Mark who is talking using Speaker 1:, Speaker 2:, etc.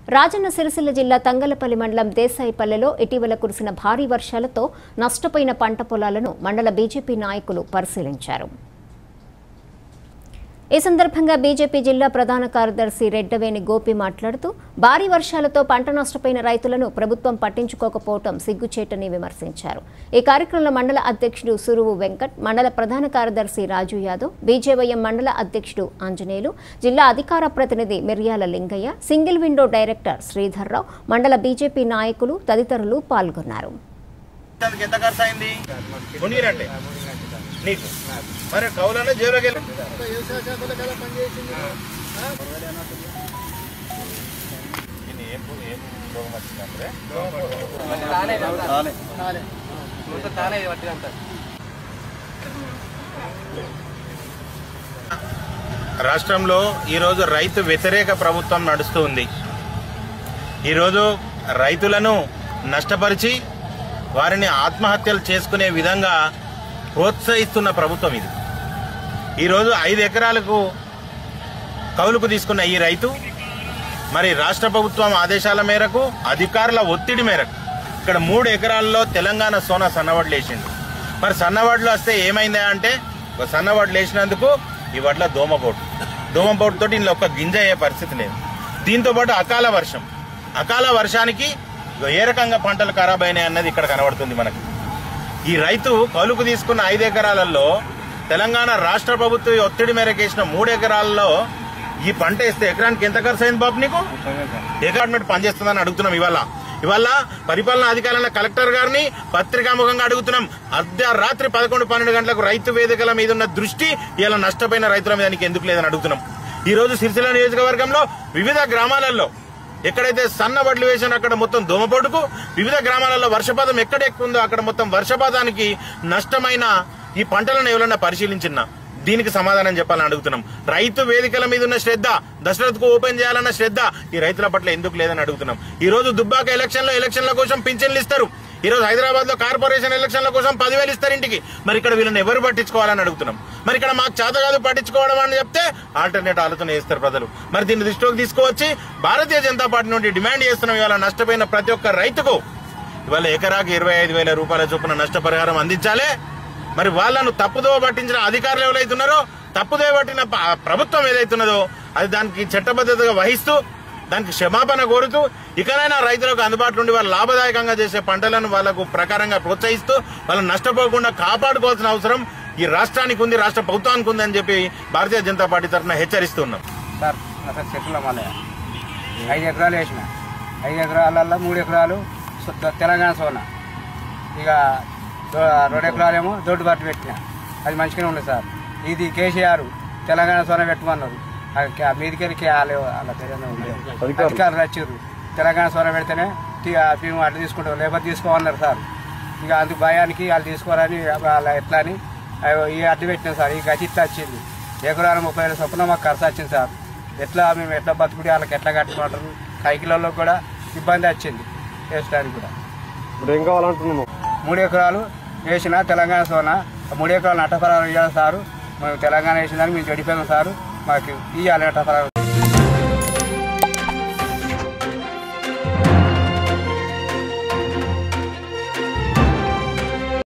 Speaker 1: రాజన్న సిరిసిల్ల జిల్లా తంగలపల్లి మండలం దేశాయిపల్లెలో ఇటీవల కురిసిన భారీ వర్షాలతో నష్టపోయిన పంట పొలాలను మండల బీజేపీ నాయకులు పరిశీలించారు ఈ సందర్భంగా బీజేపీ జిల్లా ప్రధాన కార్యదర్శి రెడ్డవేణి గోపి మాట్లాడుతూ భారీ వర్షాలతో పంట నష్టపోయిన రైతులను ప్రభుత్వం పట్టించుకోకపోవటం సిగ్గుచేటని విమర్శించారు ఈ కార్యక్రమంలో మండల అధ్యక్షుడు సురువు వెంకట్ మండల ప్రధాన కార్యదర్శి రాజు యాదవ్ బీజేవైఎం మండల అధ్యక్షుడు ఆంజనేయులు జిల్లా అధికార ప్రతినిధి Miryala Lingaiah single window director Sridhar Rao మండల బీజేపీ నాయకులు తదితరులు పాల్గొన్నారు
Speaker 2: దానికి ఎంత ఖర్చు అయింది మునిగిరంటే నీకు మరి కౌలనే జేబులోకి వెళ్ళి ఇది ఏం పు- ఏం రోగం వచ్చిందంటే రాష్ట్రంలో ఈరోజు రైతు వ్యతిరేక ప్రభుత్వం నడుస్తూ ఉంది ఈరోజు రైతులను నష్టపరిచి వారిని ఆత్మహత్యలు చేసుకునే విధంగా ప్రోత్సహిస్తున్న ప్రభుత్వం ఇది ఈరోజు ఐదు ఎకరాలకు కౌలుకు తీసుకున్న ఈ రైతు మరి రాష్ట్ర ప్రభుత్వం ఆదేశాల మేరకు అధికారుల ఒత్తిడి మేరకు ఇక్కడ మూడు ఎకరాల్లో తెలంగాణ సోనా సన్నవడ్లు వేసిండు మరి సన్నవడ్లు వస్తే ఏమైందా అంటే ఒక సన్నవడ్లు వేసినందుకు ఈ వడ్ల దోమపోటు దోమపోటు తోటి ఇందులో ఒక్క గింజ అయ్యే పరిస్థితి లేదు దీంతో పాటు అకాల వర్షం అకాల వర్షానికి ఇగో ఏ రకంగా పంటలు ఖరాబ్ అయినాయి అన్నది ఇక్కడ కనబడుతుంది మనకి ఈ రైతు కౌలుకు తీసుకున్న ఐదు ఎకరాలలో తెలంగాణ రాష్ట్ర ప్రభుత్వం ఈ ఒత్తిడి మేరకు వేసిన మూడు ఎకరాల్లో ఈ పంట వేస్తే ఎకరానికి ఎంత ఖర్చు అయింది బాబు నీకు డిపార్ట్మెంట్ పనిచేస్తుందని అడుగుతున్నాం ఇవాళ ఇవాళ పరిపాలనా అధికారుల కలెక్టర్ గారిని పత్రికాముఖంగా అడుగుతున్నాం అర్ధరాత్రి పదకొండు పన్నెండు గంటలకు రైతు వేదికల మీద ఉన్న దృష్టి ఇలా నష్టపోయిన రైతుల మీద నీకు ఎందుకు లేదని అడుగుతున్నాం ఈ రోజు సిరిసిల్ల నియోజకవర్గంలో వివిధ గ్రామాలలో ఎక్కడైతే సన్న వడ్లు వేసానో అక్కడ మొత్తం దోమపోటుకు వివిధ గ్రామాలలో వర్షపాతం ఎక్కడ ఎక్కువ ఉందో అక్కడ మొత్తం వర్షపాతానికి నష్టమైన ఈ పంటలను ఎవరన్నా పరిశీలించినా దీనికి సమాధానం చెప్పాలని అడుగుతున్నాం రైతు వేదికల మీద ఉన్న శ్రద్ధ దశరథ్కు ఓపెన్ చేయాలన్న శ్రద్ధ ఈ రైతుల పట్ల ఎందుకు లేదని అడుగుతున్నాం ఈ రోజు దుబ్బాక ఎలక్షన్లో ఎలక్షన్ల కోసం పింఛన్లు ఇస్తారు ఈ రోజు హైదరాబాద్ లో కార్పొరేషన్ ఎలక్షన్ల కోసం పదివేలు ఇస్తారు ఇంటికి మరి ఇక్కడ వీళ్ళని ఎవరు పట్టించుకోవాలని అడుగుతున్నాం మరి ఇక్కడ మాకు చేత కాదు పట్టించుకోవడం అని చెప్తే ఆల్టర్నేట్ ఆలోచన చేస్తారు ప్రజలు మరి దీన్ని దృష్టిలోకి తీసుకువచ్చి భారతీయ జనతా పార్టీ నుండి డిమాండ్ చేస్తున్నాం ఇవాళ నష్టపోయిన ప్రతి ఒక్క రైతుకు ఇవాళ ఎకరాకి ఇరవై ఐదు వేల రూపాయల చొప్పున నష్టపరిహారం అందించాలి మరి వాళ్ళను తప్పుదోవ పట్టించిన అధికారులు ఎవరైతున్నారో తప్పుదోవ పట్టిన ప- ప్రభుత్వం ఏదైతున్నదో అది దానికి చట్టబద్ధతగా వహిస్తూ దానికి క్షమాపణ కోరుతూ ఇకనైనా రైతులకు అందుబాటులో ఉండి వాళ్ళు లాభదాయకంగా చేసే పంటలను వాళ్ళకు ప్రకారంగా ప్రోత్సహిస్తూ వాళ్ళని నష్టపోకుండా కాపాడుకోవాల్సిన అవసరం ఈ రాష్ట్రానికి ఉంది రాష్ట్ర ప్రభుత్వానికి ఉంది అని చెప్పి భారతీయ జనతా పార్టీ తరఫున హెచ్చరిస్తున్నాం
Speaker 3: సార్ అసలు చెట్ల మల్లయ్య ఐదు ఎకరాలు వేసిన ఐదు ఎకరాలల్లో మూడు ఎకరాలు సు- తెలంగాణ సోన ఇక దో- రెండు ఎకరాలేమో దొడ్డు బట్టు పెట్టిన అది మంచిగానే ఉంది సార్ ఇది కేసీఆర్ తెలంగాణ సోన పెట్టమన్నారు ఆ కే- ఆ మీదికెళ్ళి వాళ్ళ వాళ్ళ పేరేమో ఉంది. అధికారులు వచ్చారు తెలంగాణ సోన పెడితేనే తీ- ఆ మేము అట్లా తీసుకుంటాం లేకపోతే తీసుకోమన్నారు సార్ ఇక అందుకు భయానికి వాళ్ళు తీసుకోరని వాళ్ళ ఎట్లా అని అయ్యో ఈ అడ్డు పెట్టినాం సార్ ఈ గతి ఇట్లా వచ్చింది ఎకరాలు ముప్పై వేల చొప్పున మాకు ఖర్చు వచ్చింది సార్ ఎట్లా మేము ఎట్లా బతుకుడి వాళ్ళకి ఎట్లా కట్టుకుంటారు కైకిలలో కూడా ఇబ్బంది వచ్చింది వేసడానికి కూడా
Speaker 4: ఇప్పుడు ఏం కావాలంటున్నాను
Speaker 3: మూడు ఎకరాలు వేసిన తెలంగాణ సోన ఆ మూడు ఎకరాలు నట్టపరాలు ఇవ్వాలి సారు మేము తెలంగాణ వేసిన దానికి మేము చెడిపోయాం సారు మాకు ఇవ్వాలి నట్టపరాలు